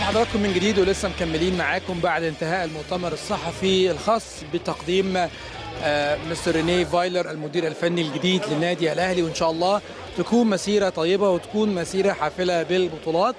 بحضراتكم من جديد ولسه مكملين معاكم بعد انتهاء المؤتمر الصحفي الخاص بتقديم آه، مستر ريني فايلر المدير الفني الجديد للنادي الاهلي وان شاء الله تكون مسيره طيبه وتكون مسيره حافله بالبطولات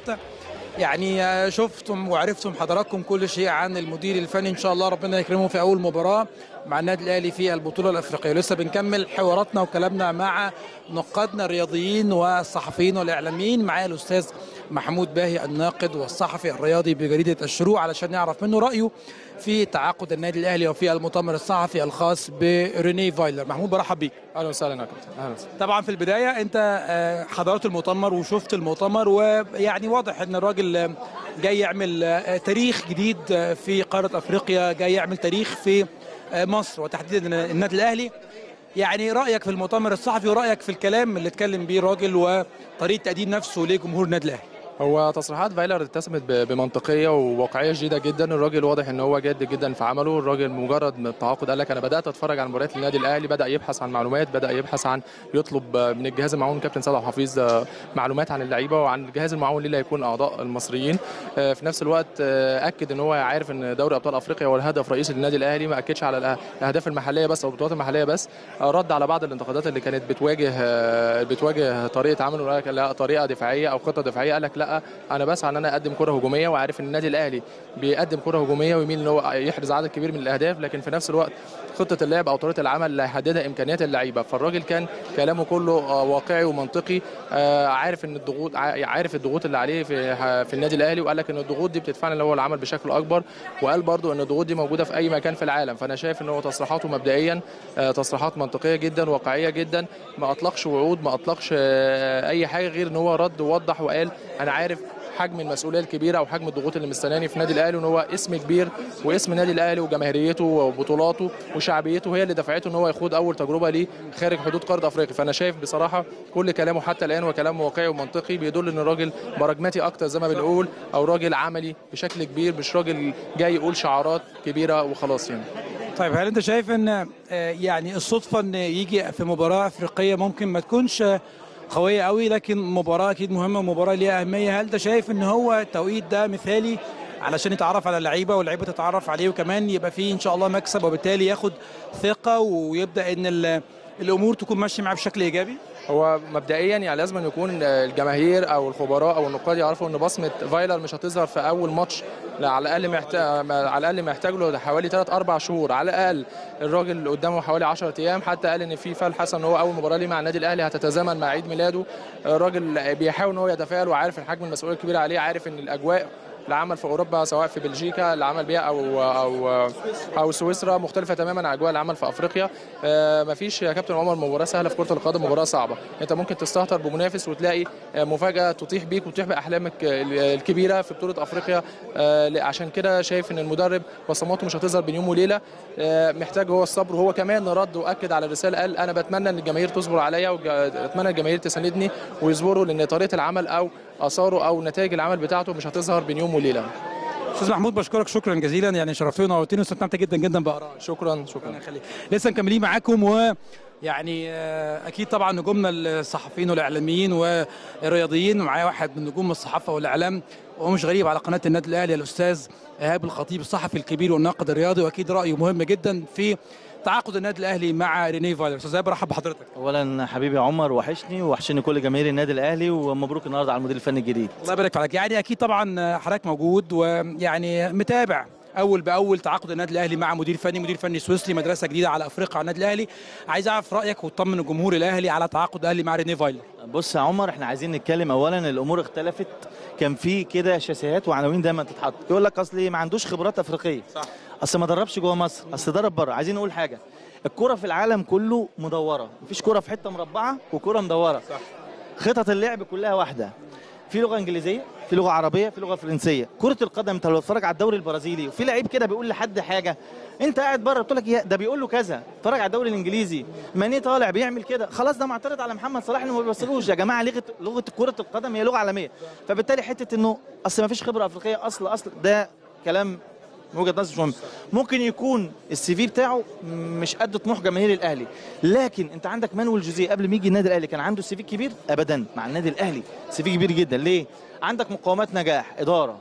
يعني آه، شفتم وعرفتم حضراتكم كل شيء عن المدير الفني ان شاء الله ربنا يكرمه في اول مباراه مع النادي الاهلي في البطوله الافريقيه لسه بنكمل حواراتنا وكلامنا مع نقادنا الرياضيين والصحفيين والاعلاميين معايا الاستاذ محمود باهي الناقد والصحفي الرياضي بجريده الشروق علشان نعرف منه رايه في تعاقد النادي الاهلي وفي المؤتمر الصحفي الخاص بريني فايلر محمود برحب بيك اهلا وسهلا يا كابتن اهلا وسهلا طبعا في البدايه انت آه، حضرت المؤتمر وشفت المؤتمر ويعني واضح ان الراجل آه، جاي يعمل آه، تاريخ جديد آه، في قاره افريقيا جاي يعمل تاريخ في آه، مصر وتحديدا النادي الاهلي يعني رايك في المؤتمر الصحفي ورايك في الكلام اللي اتكلم بيه الراجل وطريقه تقديم نفسه لجمهور النادي الاهلي هو تصريحات فايلر اتسمت ب- بمنطقيه وواقعيه شديده جدا الراجل واضح ان هو جاد جدا في عمله الراجل مجرد من التعاقد قال لك انا بدات اتفرج على مباريات النادي الاهلي بدا يبحث عن معلومات بدا يبحث عن يطلب من الجهاز المعاون كابتن سيد عبد الحفيظ آه، معلومات عن اللعيبه وعن الجهاز المعاون ليه اللي هيكون اعضاء المصريين آه، في نفس الوقت آه، اكد ان هو عارف ان دوري ابطال افريقيا هو الهدف الرئيسي للنادي الاهلي ما اكدش على الأه- الاهداف المحليه بس او البطولات المحليه بس آه، رد على بعض الانتقادات اللي كانت بتواجه آه، بتواجه طريقه عمله قال لك لا طريقه دفاعيه او خطه دفاعيه قال لك لا انا بسعى ان انا اقدم كره هجوميه وعارف ان النادي الاهلي بيقدم كره هجوميه ويميل ان هو يحرز عدد كبير من الاهداف لكن في نفس الوقت خطه اللعب او طريقه العمل اللي هيحددها امكانيات اللعيبه فالراجل كان كلامه كله آه، واقعي ومنطقي آه، عارف ان الضغوط ع- عارف الضغوط اللي عليه في في النادي الاهلي وقال لك ان الضغوط دي بتدفعنا اللي هو العمل بشكل اكبر وقال برضو ان الضغوط دي موجوده في اي مكان في العالم فانا شايف ان هو تصريحاته مبدئيا آه، تصريحات منطقيه جدا واقعيه جدا ما اطلقش وعود ما اطلقش آه، اي حاجه غير ان هو رد ووضح وقال انا عارف حجم المسؤوليه الكبيره او حجم الضغوط اللي مستناني في النادي الاهلي وان هو اسم كبير واسم النادي الاهلي وجماهيريته وبطولاته وشعبيته هي اللي دفعته ان هو يخوض اول تجربه ليه خارج حدود قاره افريقيا فانا شايف بصراحه كل كلامه حتى الان وكلام واقعي ومنطقي بيدل ان الراجل براجماتي اكتر زي ما بنقول او راجل عملي بشكل كبير مش راجل جاي يقول شعارات كبيره وخلاص يعني طيب هل انت شايف ان آه، يعني الصدفه ان يجي في مباراه افريقيه ممكن ما تكونش آه، قويه قوي لكن مباراه اكيد مهمه ومباراه ليها اهميه هل انت شايف ان هو التوقيت ده مثالي علشان يتعرف على اللعيبه واللعيبه تتعرف عليه وكمان يبقى فيه ان شاء الله مكسب وبالتالي ياخد ثقه ويبدا ان ال- الامور تكون ماشيه معاه بشكل ايجابي هو مبدئيا يعني لازم أن يكون الجماهير او الخبراء او النقاد يعرفوا ان بصمه فايلر مش هتظهر في اول ماتش لا على الاقل محتاج على الاقل محتاج له حوالي 3 4 شهور على الاقل الراجل قدامه حوالي 10 ايام حتى قال ان في فال حسن ان هو اول مباراه ليه مع النادي الاهلي هتتزامن مع عيد ميلاده الراجل بيحاول ان هو يتفائل وعارف ان حجم المسؤوليه الكبيره عليه عارف ان الاجواء العمل في اوروبا سواء في بلجيكا اللي عمل بيها او او او سويسرا مختلفه تماما عن اجواء العمل في افريقيا آه، مفيش يا كابتن عمر مباراه سهله في كره القدم مباراه صعبه انت ممكن تستهتر بمنافس وتلاقي آه، مفاجاه تطيح بيك وتطيح باحلامك آه، الكبيره في بطوله افريقيا آه، عشان كده شايف ان المدرب بصماته مش هتظهر بين يوم وليله آه، محتاج هو الصبر وهو كمان رد واكد على الرساله قال انا بتمنى ان الجماهير تصبر عليا واتمنى الجماهير تساندني ويصبروا لان طريقه العمل او اثاره او نتائج العمل بتاعته مش هتظهر بين يوم وليله استاذ محمود بشكرك شكرا جزيلا يعني شرفتونا ونورتني واستمتعت جدا جدا بارائك شكرا ربنا شكرا يخليك لسه مكملين معاكم و يعني آه، اكيد طبعا نجومنا الصحفيين والاعلاميين والرياضيين ومعايا واحد من نجوم الصحافه والاعلام وهو مش غريب على قناه النادي الاهلي الاستاذ ايهاب الخطيب الصحفي الكبير والناقد الرياضي واكيد رايه مهم جدا في تعاقد النادي الاهلي مع ريني فايلر استاذ ايهاب برحب بحضرتك اولا حبيبي عمر وحشني وحشني كل جماهير النادي الاهلي ومبروك النهارده على المدير الفني الجديد الله يبارك فيك يعني اكيد طبعا حضرتك موجود ويعني متابع اول باول تعاقد النادي الاهلي مع مدير فني مدير فني سويسري مدرسه جديده على افريقيا على النادي الاهلي عايز اعرف رايك وتطمن الجمهور الاهلي على تعاقد الاهلي مع ريني فايلر بص يا عمر احنا عايزين نتكلم اولا الامور اختلفت كان في كده شاسيهات وعناوين دايما تتحط يقول لك اصل ما عندوش خبرات افريقيه صح. اصل ما دربش جوه مصر اصل درب بره عايزين نقول حاجه الكره في العالم كله مدوره مفيش كره في حته مربعه وكره مدوره صح. خطط اللعب كلها واحده في لغه انجليزيه في لغه عربيه في لغه فرنسيه كره القدم انت لو تتفرج على الدوري البرازيلي وفي لعيب كده بيقول لحد حاجه انت قاعد بره بتقول لك يا ده بيقول له كذا اتفرج على الدوري الانجليزي ماني طالع بيعمل كده خلاص ده معترض على محمد صلاح انه ما بيوصلوش يا جماعه لغه لغه كره القدم هي لغه عالميه فبالتالي حته انه اصل ما فيش خبره افريقيه اصل اصل ده كلام من وجهه نظري مش مهم ممكن يكون السي في بتاعه مش قد طموح جماهير الاهلي لكن انت عندك مانويل جوزيه قبل ما يجي النادي الاهلي كان عنده سي في كبير ابدا مع النادي الاهلي سي في كبير جدا ليه عندك مقومات نجاح اداره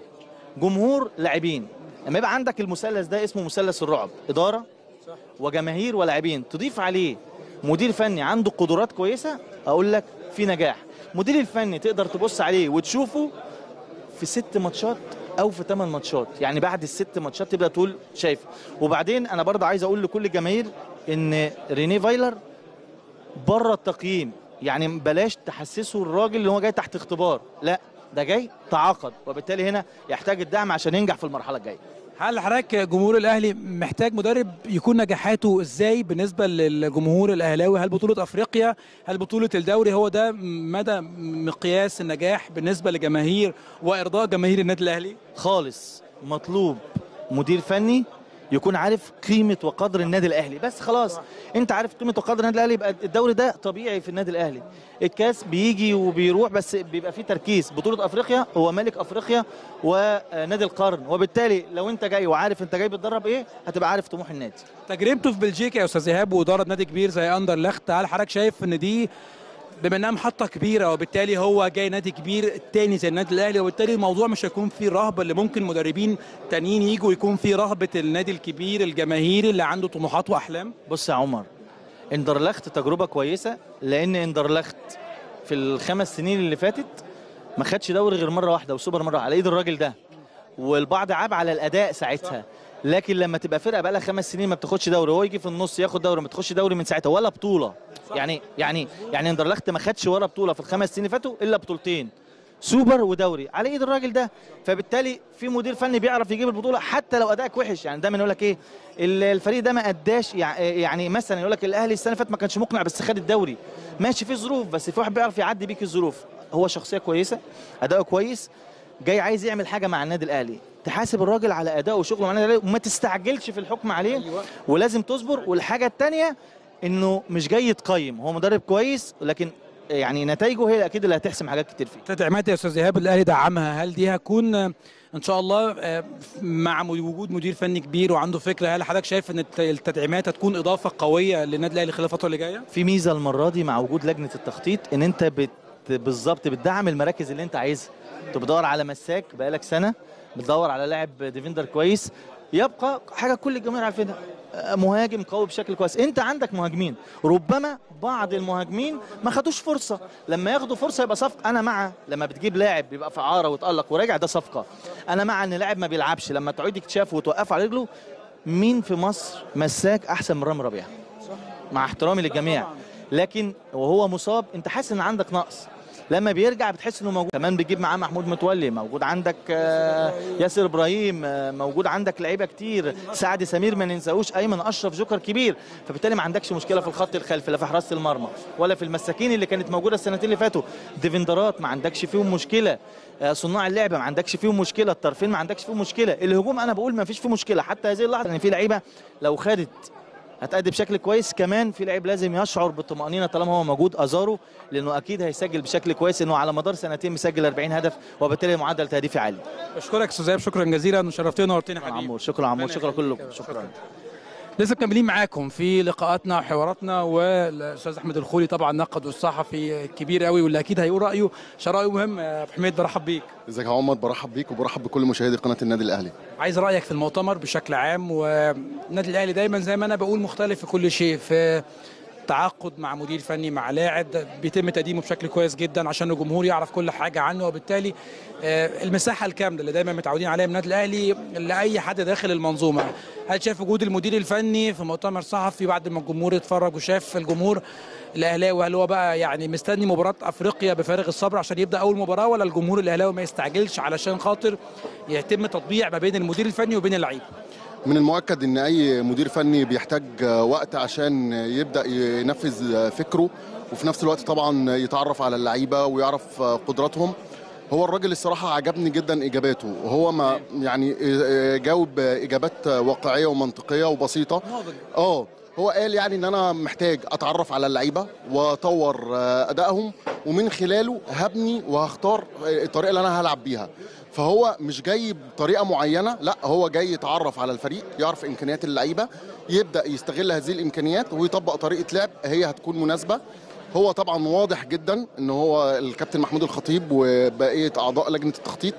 جمهور لاعبين لما يبقى عندك المثلث ده اسمه مثلث الرعب اداره وجماهير ولاعبين تضيف عليه مدير فني عنده قدرات كويسه اقول لك في نجاح مدير الفني تقدر تبص عليه وتشوفه في ست ماتشات او في ثمان ماتشات يعني بعد الست ماتشات تبدا تقول شايف وبعدين انا برضه عايز اقول لكل الجماهير ان ريني فايلر بره التقييم يعني بلاش تحسسه الراجل اللي هو جاي تحت اختبار لا ده جاي تعاقد وبالتالي هنا يحتاج الدعم عشان ينجح في المرحله الجايه هل حضرتك جمهور الاهلي محتاج مدرب يكون نجاحاته ازاي بالنسبه للجمهور الاهلاوي هل بطوله افريقيا هل بطوله الدوري هو ده مدى مقياس النجاح بالنسبه لجماهير وارضاء جماهير النادي الاهلي خالص مطلوب مدير فني يكون عارف قيمه وقدر النادي الاهلي بس خلاص انت عارف قيمه وقدر النادي الاهلي يبقى الدوري ده طبيعي في النادي الاهلي الكاس بيجي وبيروح بس بيبقى فيه تركيز بطوله افريقيا هو ملك افريقيا ونادي القرن وبالتالي لو انت جاي وعارف انت جاي بتدرب ايه هتبقى عارف طموح النادي تجربته في بلجيكا يا استاذ ايهاب واداره نادي كبير زي اندرلخت هل حضرتك شايف ان دي بما انها محطه كبيره وبالتالي هو جاي نادي كبير تاني زي النادي الاهلي وبالتالي الموضوع مش هيكون فيه رهبه اللي ممكن مدربين تانيين يجوا يكون فيه رهبه النادي الكبير الجماهيري اللي عنده طموحات واحلام بص يا عمر اندرلخت تجربه كويسه لان اندرلخت في الخمس سنين اللي فاتت ما خدش دوري غير مره واحده وسوبر مره على ايد الراجل ده والبعض عاب على الاداء ساعتها لكن لما تبقى فرقه بقى لها خمس سنين ما بتاخدش دوري وهو يجي في النص ياخد دوري ما تاخدش دوري من ساعتها ولا بطوله يعني يعني يعني اندرلخت ما خدش ولا بطوله في الخمس سنين اللي فاتوا الا بطولتين سوبر ودوري على ايد الراجل ده فبالتالي في مدير فني بيعرف يجيب البطوله حتى لو ادائك وحش يعني دايما يقول لك ايه ال- الفريق ده ما اداش يع- يعني مثلا يقول لك الاهلي السنه اللي فاتت ما كانش مقنع بس خد الدوري ماشي في ظروف بس في واحد بيعرف يعدي بيك الظروف هو شخصيه كويسه اداؤه كويس جاي عايز يعمل حاجه مع النادي الاهلي تحاسب الراجل على ادائه وشغله مع النادي الاهلي وما تستعجلش في الحكم عليه ولازم تصبر والحاجه الثانيه انه مش جاي يتقيم هو مدرب كويس لكن يعني نتائجه هي اكيد اللي هتحسم حاجات كتير فيه تدعيمات يا استاذ ايهاب الاهلي دعمها هل دي هتكون آه، ان شاء الله آه، مع وجود مدير فني كبير وعنده فكره هل حضرتك شايف ان الت- التدعيمات هتكون اضافه قويه للنادي الاهلي خلال الفتره اللي جايه في ميزه المره دي مع وجود لجنه التخطيط ان انت بت بالظبط بتدعم المراكز اللي انت عايزها انت بتدور على مساك بقالك سنه بتدور على لاعب ديفندر كويس يبقى حاجه كل الجماهير عارفينها آه، مهاجم قوي بشكل كويس انت عندك مهاجمين ربما بعض المهاجمين ما خدوش فرصه لما ياخدوا فرصه يبقى صفقه انا مع لما بتجيب لاعب بيبقى في اعاره ويتالق وراجع ده صفقه انا مع ان لاعب ما بيلعبش لما تعيد اكتشافه وتوقفه على رجله مين في مصر مساك احسن من رامي ربيعه مع احترامي للجميع لكن وهو مصاب انت حاسس ان عندك نقص لما بيرجع بتحس انه موجود كمان بتجيب معاه محمود متولي موجود عندك آه، ياسر ابراهيم آه، موجود عندك لعيبه كتير سعد سمير ما ننساهوش ايمن اشرف جوكر كبير فبالتالي ما عندكش مشكله في الخط الخلفي لا في حراسه المرمى ولا في المساكين اللي كانت موجوده السنتين اللي فاتوا ديفندرات ما عندكش فيهم مشكله آه، صناع اللعبه ما عندكش فيهم مشكله الطرفين ما عندكش فيهم مشكله الهجوم انا بقول ما فيش فيه مشكله حتى هذه اللحظه ان في لعيبه لو خدت هتأدي بشكل كويس كمان في لعيب لازم يشعر بالطمأنينة طالما هو موجود أزارو لأنه أكيد هيسجل بشكل كويس إنه على مدار سنتين مسجل 40 هدف وبالتالي معدل تهديفي عالي بشكرك استاذ ايهاب شكرا جزيلا وشرفتنا ونورتنا يا شكرا حبيبي عمور شكرا عمور ربنا شكرا يخليك. كلكم شكرا لسه مكملين معاكم في لقاءاتنا وحواراتنا والاستاذ احمد الخولي طبعا نقد الصحفي كبير قوي واللي اكيد هيقول رايه عشان رايه مهم يا ابو حميد برحب بيك ازيك يا عمر برحب بيك وبرحب بكل مشاهدي قناه النادي الاهلي عايز رايك في المؤتمر بشكل عام والنادي الاهلي دايما زي ما انا بقول مختلف في كل شيء في تعاقد مع مدير فني مع لاعب بيتم تقديمه بشكل كويس جدا عشان الجمهور يعرف كل حاجه عنه وبالتالي آه، المساحه الكامله اللي دايما متعودين عليها من النادي الاهلي لاي حد داخل المنظومه هل شايف وجود المدير الفني في مؤتمر صحفي بعد ما الجمهور اتفرج وشاف الجمهور الاهلاوي هل هو بقى يعني مستني مباراه افريقيا بفارغ الصبر عشان يبدا اول مباراه ولا الجمهور الاهلاوي ما يستعجلش علشان خاطر يتم تطبيع ما بين المدير الفني وبين اللعيب من المؤكد ان اي مدير فني بيحتاج وقت عشان يبدا ينفذ فكره وفي نفس الوقت طبعا يتعرف على اللعيبه ويعرف قدراتهم هو الراجل الصراحه عجبني جدا اجاباته وهو ما يعني جاوب اجابات واقعيه ومنطقيه وبسيطه اه هو قال يعني ان انا محتاج اتعرف على اللعيبه واطور ادائهم ومن خلاله هبني وهختار الطريقه اللي انا هلعب بيها فهو مش جاي بطريقه معينه لا هو جاي يتعرف على الفريق يعرف امكانيات اللعيبه يبدا يستغل هذه الامكانيات ويطبق طريقه لعب هي هتكون مناسبه هو طبعا واضح جدا ان هو الكابتن محمود الخطيب وبقيه اعضاء لجنه التخطيط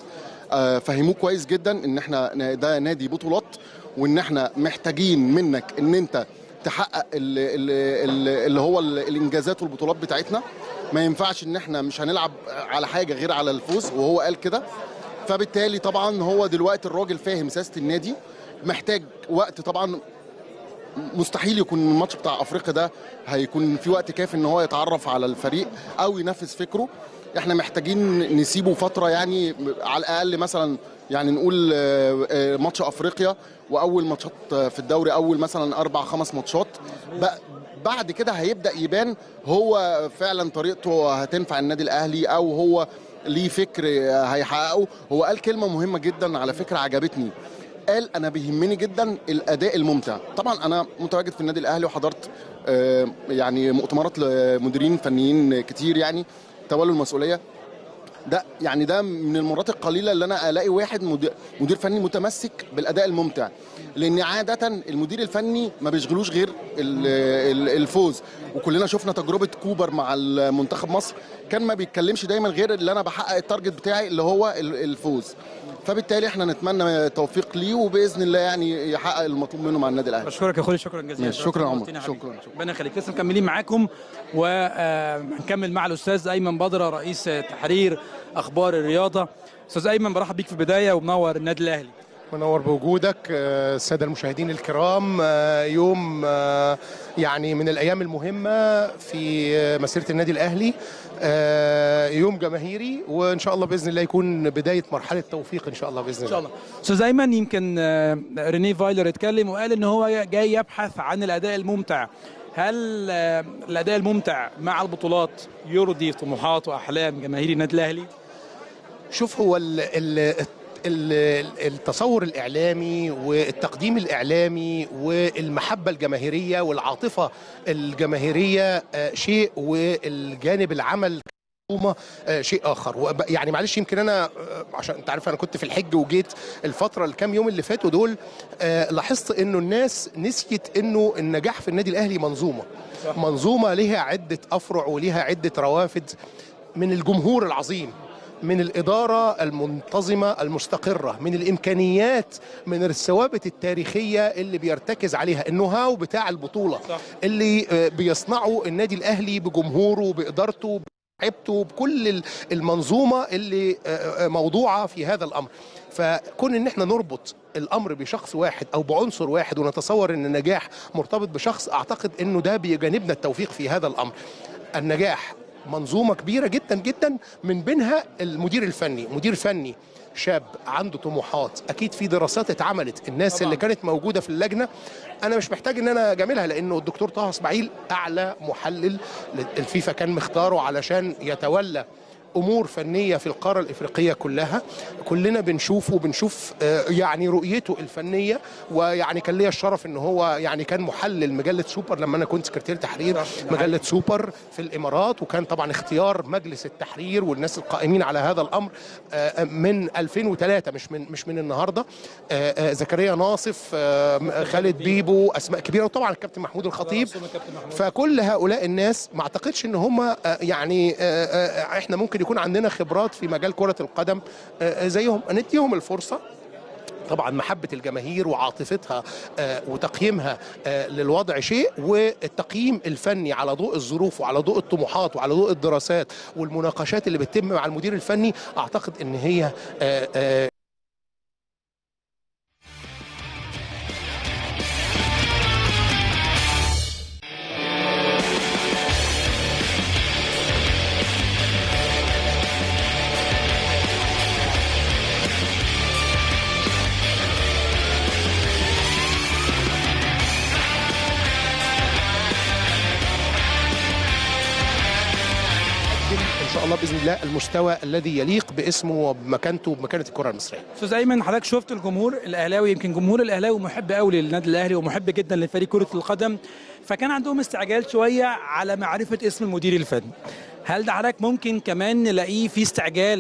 آه، فهموه كويس جدا ان احنا ده نادي بطولات وان احنا محتاجين منك ان انت تحقق ال- ال- ال- اللي هو ال- الانجازات والبطولات بتاعتنا ما ينفعش ان احنا مش هنلعب على حاجه غير على الفوز وهو قال كده فبالتالي طبعا هو دلوقتي الراجل فاهم سياسه النادي محتاج وقت طبعا مستحيل يكون الماتش بتاع افريقيا ده هيكون في وقت كافي ان هو يتعرف على الفريق او ينفذ فكره احنا محتاجين نسيبه فتره يعني على الاقل مثلا يعني نقول آه، آه، ماتش افريقيا واول ماتشات آه، في الدوري اول مثلا اربع خمس ماتشات ب- بعد كده هيبدا يبان هو فعلا طريقته هتنفع النادي الاهلي او هو ليه فكر آه، هيحققه هو قال كلمه مهمه جدا على فكره عجبتني قال انا بيهمني جدا الاداء الممتع طبعا انا متواجد في النادي الاهلي وحضرت آه، يعني مؤتمرات لمديرين فنيين كتير يعني تولوا المسؤوليه ده يعني ده من المرات القليله اللي انا الاقي واحد مدير, مدير فني متمسك بالاداء الممتع لان عاده المدير الفني ما بيشغلوش غير ال- ال- الفوز وكلنا شفنا تجربه كوبر مع المنتخب مصر كان ما بيتكلمش دايما غير اللي انا بحقق التارجت بتاعي اللي هو ال- الفوز فبالتالي احنا نتمنى التوفيق ليه وباذن الله يعني يحقق المطلوب منه مع النادي الاهلي بشكرك يا خالد شكرا جزيلا ماشي، شكرا يا عمر. نورتنا يا حبيبي. شكرا، شكرا. ربنا يخليك لسه مكملين معاكم وهنكمل مع الاستاذ ايمن بدره رئيس تحرير اخبار الرياضه استاذ ايمن برحب بيك في البدايه ومنور النادي الاهلي منور بوجودك آه، الساده المشاهدين الكرام آه، يوم آه، يعني من الايام المهمه في آه، مسيره النادي الاهلي آه، يوم جماهيري وان شاء الله باذن الله يكون بدايه مرحله توفيق ان شاء الله باذن ان شاء الله الله استاذ ايمن يمكن آه، ريني فايلر اتكلم وقال ان هو جاي يبحث عن الاداء الممتع هل آه، الاداء الممتع مع البطولات يرضي طموحات واحلام جماهير النادي الاهلي شوف هو ال ال ال- التصور الإعلامي والتقديم الإعلامي والمحبة الجماهيرية والعاطفة الجماهيرية آه، شيء والجانب العمل كمنظومة، آه، شيء اخر وب- يعني معلش يمكن انا آه، عشان انت عارف انا كنت في الحج وجيت الفتره الكام يوم اللي فاتوا دول آه، لاحظت انه الناس نسيت انه النجاح في النادي الاهلي منظومه منظومه لها عده افرع ولها عده روافد من الجمهور العظيم من الإدارة المنتظمة المستقرة من الإمكانيات من الثوابت التاريخية اللي بيرتكز عليها النو هاو بتاع البطولة صح. اللي آه، بيصنعه النادي الأهلي بجمهوره بإدارته بلعبته بكل ال- المنظومة اللي آه، آه، موضوعة في هذا الأمر فكون ان احنا نربط الامر بشخص واحد او بعنصر واحد ونتصور ان النجاح مرتبط بشخص اعتقد انه ده بيجانبنا التوفيق في هذا الامر النجاح منظومه كبيره جدا جدا من بينها المدير الفني مدير فني شاب عنده طموحات اكيد في دراسات اتعملت الناس طبعاً. اللي كانت موجوده في اللجنه انا مش محتاج ان انا اجاملها لانه الدكتور طه اسماعيل اعلى محلل الفيفا كان مختاره علشان يتولى امور فنيه في القاره الافريقيه كلها كلنا بنشوفه وبنشوف آه، يعني رؤيته الفنيه ويعني كان ليا الشرف ان هو يعني كان محلل مجله سوبر لما انا كنت سكرتير تحرير مجله سوبر في الامارات وكان طبعا اختيار مجلس التحرير والناس القائمين على هذا الامر آه، من 2003 مش من مش من النهارده آه، آه، زكريا ناصف آه، خالد بيبو اسماء كبيره وطبعا الكابتن محمود الخطيب فكل هؤلاء الناس ما اعتقدش ان هم آه، يعني آه، آه، احنا ممكن يكون عندنا خبرات في مجال كرة القدم آه، آه، زيهم نديهم الفرصة طبعا محبة الجماهير وعاطفتها آه، وتقييمها آه، للوضع شيء والتقييم الفني على ضوء الظروف وعلى ضوء الطموحات وعلى ضوء الدراسات والمناقشات اللي بتتم مع المدير الفني اعتقد ان هي آه، آه، ان شاء الله باذن الله المستوى الذي يليق باسمه وبمكانته وبمكانه الكره المصريه استاذ ايمن حضرتك شفت الجمهور الاهلاوي يمكن جمهور الاهلاوي محب قوي للنادي الاهلي ومحب جدا لفريق كره القدم فكان عندهم استعجال شويه على معرفه اسم المدير الفني هل ده حضرتك ممكن كمان نلاقيه في استعجال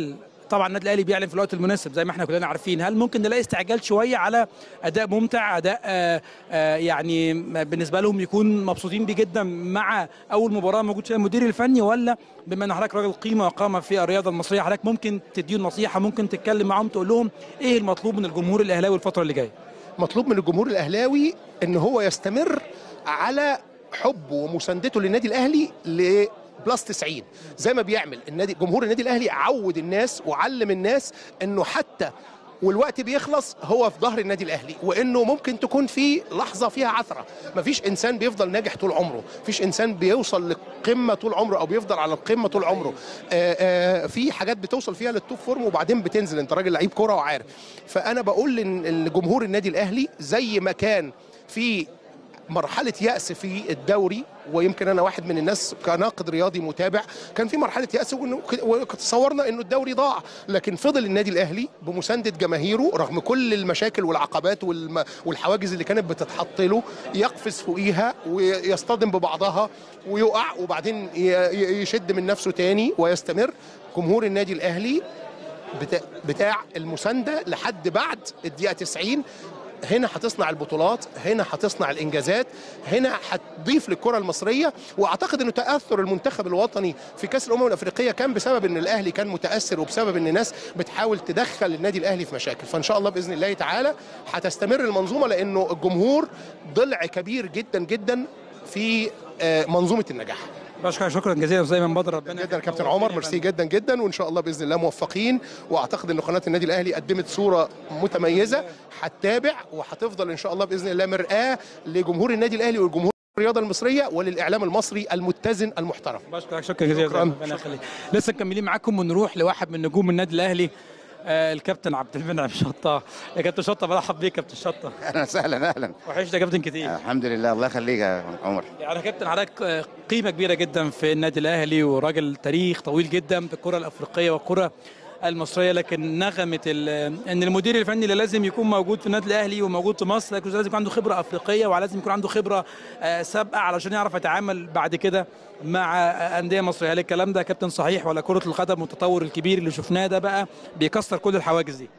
طبعا النادي الاهلي بيعلن في الوقت المناسب زي ما احنا كلنا عارفين هل ممكن نلاقي استعجال شويه على اداء ممتع اداء آه آه يعني بالنسبه لهم يكون مبسوطين بيه جدا مع اول مباراه موجود فيها المدير الفني ولا بما ان حضرتك راجل قيمه وقامه في الرياضه المصريه حضرتك ممكن تديهم نصيحه ممكن تتكلم معاهم تقول لهم ايه المطلوب من الجمهور الاهلاوي الفتره اللي جايه مطلوب من الجمهور الاهلاوي ان هو يستمر على حبه ومساندته للنادي الاهلي ل بلس 90 زي ما بيعمل النادي جمهور النادي الاهلي عود الناس وعلم الناس انه حتى والوقت بيخلص هو في ظهر النادي الاهلي وانه ممكن تكون في لحظه فيها عثره مفيش انسان بيفضل ناجح طول عمره مفيش انسان بيوصل للقمه طول عمره او بيفضل على القمه طول عمره آآ آآ في حاجات بتوصل فيها للتوب فورم وبعدين بتنزل انت راجل لعيب كوره وعارف فانا بقول لن- لجمهور النادي الاهلي زي ما كان في مرحلة يأس في الدوري ويمكن أنا واحد من الناس كناقد رياضي متابع كان في مرحلة يأس وإنه- وتصورنا إنه الدوري ضاع لكن فضل النادي الأهلي بمساندة جماهيره رغم كل المشاكل والعقبات والم- والحواجز اللي كانت بتتحط له يقفز فوقيها ويصطدم ببعضها ويقع وبعدين ي- ي- يشد من نفسه تاني ويستمر جمهور النادي الأهلي بتاع, بتاع المسانده لحد بعد الدقيقه 90 هنا هتصنع البطولات هنا هتصنع الانجازات هنا هتضيف للكره المصريه واعتقد انه تاثر المنتخب الوطني في كاس الامم الافريقيه كان بسبب ان الاهلي كان متاثر وبسبب ان الناس بتحاول تدخل النادي الاهلي في مشاكل فان شاء الله باذن الله تعالى هتستمر المنظومه لانه الجمهور ضلع كبير جدا جدا في آه، منظومه النجاح بشكرك شكرا جزيلا استاذ ايمن بدر ربنا جدا يا كابتن يخليك. عمر ميرسي جدا جدا وان شاء الله باذن الله موفقين واعتقد ان قناه النادي الاهلي قدمت صوره متميزه هتتابع وهتفضل ان شاء الله باذن الله مرآه لجمهور النادي الاهلي والجمهور الرياضه المصريه وللاعلام المصري المتزن المحترم بشكرك شكرا جزيلا شكراً. ربنا يخليك لسه مكملين معاكم ونروح لواحد من نجوم النادي الاهلي آه الكابتن عبد المنعم شطه يا كابتن شطه برحب بيك كابتن شطه اهلا وسهلا اهلا وحشنا يا كابتن كتير الحمد لله الله يخليك يا عمر يعني يا كابتن حضرتك آه، قيمه كبيره جدا في النادي الاهلي وراجل تاريخ طويل جدا في الكره الافريقيه والكره المصريه لكن نغمه ال- ان المدير الفني اللي لازم يكون موجود في النادي الاهلي وموجود في مصر لكن لازم يكون عنده خبره افريقيه ولازم يكون عنده خبره آه، سابقه علشان يعرف يتعامل بعد كده مع آه، انديه مصريه هل الكلام ده يا كابتن صحيح ولا كره القدم والتطور الكبير اللي شفناه ده بقى بيكسر كل الحواجز دي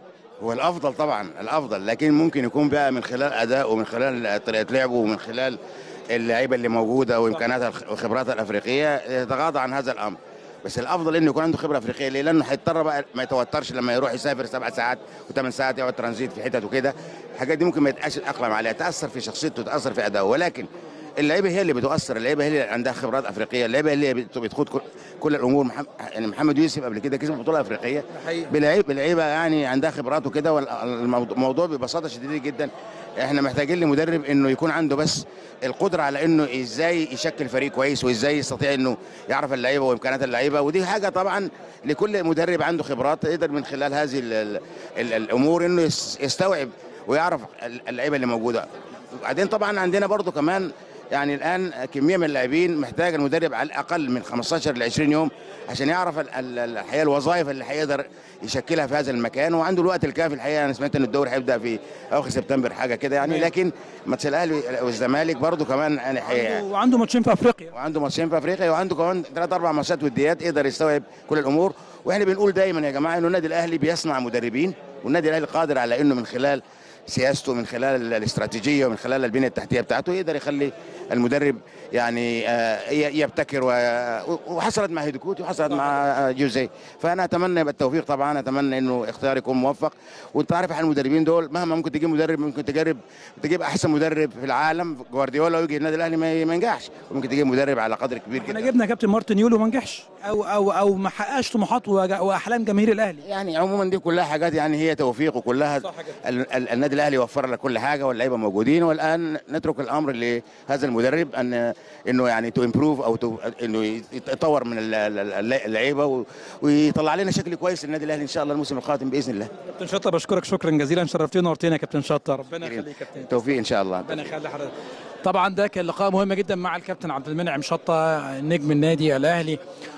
هو الافضل طبعا الافضل لكن ممكن يكون بقى من خلال اداء ومن خلال طريقه لعبه ومن خلال اللعيبه اللي موجوده وامكاناتها الخ- وخبراتها الافريقيه يتغاضى عن هذا الامر بس الافضل انه يكون عنده خبره افريقيه ليه؟ لانه هيضطر بقى ما يتوترش لما يروح يسافر سبع ساعات وثمان ساعات يقعد ترانزيت في حتت وكده الحاجات دي ممكن ما يتقاش يتاقلم عليها تاثر في شخصيته تاثر في ادائه ولكن اللعيبه هي اللي بتؤثر اللعيبه هي اللي عندها خبرات افريقيه اللعيبه هي اللي بت- بتخوض كل, كل الامور محمد يعني محمد يوسف قبل كده كسب بطوله افريقيه بلعيب بلعيبه يعني عندها خبرات وكده والموضوع ببساطه شديده جدا احنا محتاجين لمدرب انه يكون عنده بس القدره على انه ازاي يشكل فريق كويس وازاي يستطيع انه يعرف اللعيبه وامكانات اللعيبه ودي حاجه طبعا لكل مدرب عنده خبرات يقدر من خلال هذه ال ال ال الامور انه يس- يستوعب ويعرف اللعيبه اللي موجوده وبعدين طبعا عندنا برضو كمان يعني الان كميه من اللاعبين محتاج المدرب على الاقل من 15 ل 20 يوم عشان يعرف ال- ال- الحقيقه الوظائف اللي هيقدر يشكلها في هذا المكان وعنده الوقت الكافي الحقيقه انا سمعت ان الدوري هيبدا في اواخر سبتمبر حاجه كده يعني لكن ماتش الاهلي والزمالك برضو كمان يعني حقيقة وعنده ماتشين في افريقيا وعنده ماتشين في افريقيا وعنده كمان ثلاث اربع ماتشات وديات يقدر يستوعب كل الامور واحنا بنقول دايما يا جماعه انه النادي الاهلي بيصنع مدربين والنادي الاهلي قادر على انه من خلال سياسته من خلال الاستراتيجيه ومن خلال البنيه التحتيه بتاعته يقدر يخلي المدرب يعني آه، ي- يبتكر و- وحصلت مع هيدوكوتي وحصلت مع آه، جوزيه فانا اتمنى يبقى التوفيق طبعا اتمنى انه اختيار يكون موفق وانت عارف احنا المدربين دول مهما ممكن تجيب مدرب ممكن تجرب تجيب احسن مدرب في العالم جوارديولا ويجي النادي الاهلي ما ما ينجحش وممكن تجيب مدرب على قدر كبير احنا جدا جبنا كابتن مارتن يولو ما نجحش او او او ما حققش طموحات وج- واحلام جماهير الاهلي يعني عموما دي كلها حاجات يعني هي توفيق وكلها صح كده. ال- ال- النادي الاهلي وفر لك كل حاجه واللعيبه موجودين والان نترك الامر لهذا المدرب ان انه يعني تو امبروف او تو انه يطور من ال- ال- اللعيبه و- ويطلع لنا شكل كويس للنادي الاهلي ان شاء الله الموسم القادم باذن الله كابتن شطه بشكرك شكرا جزيلا شرفتنا ونورتنا يا كابتن شطه ربنا يخليك يا كابتن توفيق ان شاء الله ربنا يخلي حضرتك طبعا ده كان لقاء مهم جدا مع الكابتن عبد المنعم شطه نجم النادي الاهلي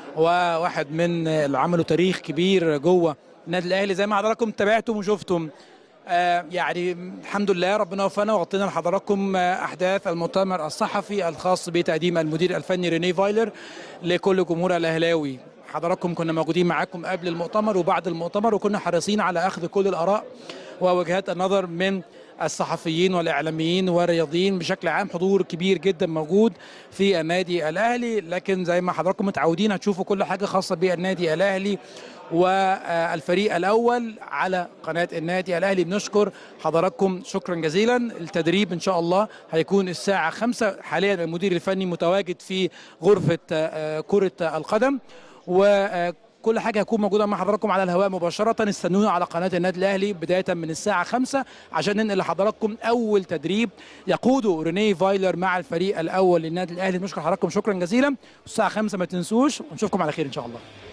وواحد من اللي عملوا تاريخ كبير جوه النادي الاهلي زي ما حضراتكم تابعتم وشفتم آه يعني الحمد لله ربنا وفقنا وغطينا لحضراتكم آه احداث المؤتمر الصحفي الخاص بتقديم المدير الفني ريني فايلر لكل جمهور الاهلاوي حضراتكم كنا موجودين معاكم قبل المؤتمر وبعد المؤتمر وكنا حريصين على اخذ كل الاراء ووجهات النظر من الصحفيين والاعلاميين والرياضيين بشكل عام حضور كبير جدا موجود في النادي الاهلي لكن زي ما حضراتكم متعودين هتشوفوا كل حاجه خاصه بالنادي الاهلي والفريق الاول على قناه النادي الاهلي بنشكر حضراتكم شكرا جزيلا التدريب ان شاء الله هيكون الساعه 5 حاليا المدير الفني متواجد في غرفه آه، كره القدم و كل حاجه هتكون موجوده مع حضراتكم على الهواء مباشره استنونا على قناه النادي الاهلي بدايه من الساعه 5 عشان ننقل لحضراتكم اول تدريب يقوده ريني فايلر مع الفريق الاول للنادي الاهلي نشكر حضراتكم شكرا جزيلا الساعه 5 ما تنسوش ونشوفكم على خير ان شاء الله